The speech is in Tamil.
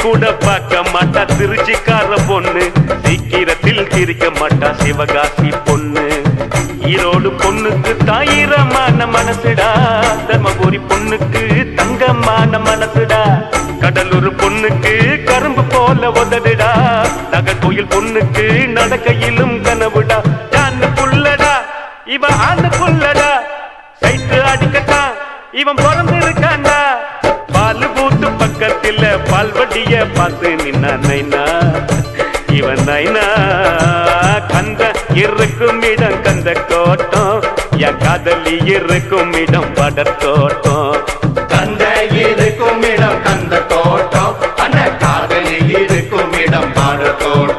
கூட பார்க்க மாட்டா திருச்சிக்கார பொண்ணு சீக்கிரத்தில் சிரிக்க மாட்டா சிவகாசி பொண்ணு ஈரோடு பொண்ணுக்கு தாயிரமான மனசுடா தர்மபுரி பொண்ணுக்கு தங்கமான மனசுடா கடலூர் பொண்ணுக்கு கரும்பு போல உதடுடா நகர்கோயில் பொண்ணுக்கு நடக்கையிலும் கனவுடா ஜான்னு புள்ளடா இவ ஆண்டு புள்ளடா சைட்டு அடிக்கட்டான் இவன் பிறந்திருக்காண்டா பால் பூத்து பக்கத்துல பால்வடிய பார்த்து நின்னா நைனா இவன் நைனா கந்த இருக்கும் இடம் கந்த கோட்டம் என் காதலி இருக்கும் இடம் படத்தோட்டம் கந்த இருக்கும் இடம் கந்த கோட்டம் அந்த காதலி இருக்கும் இடம் பாடத்தோட்டம்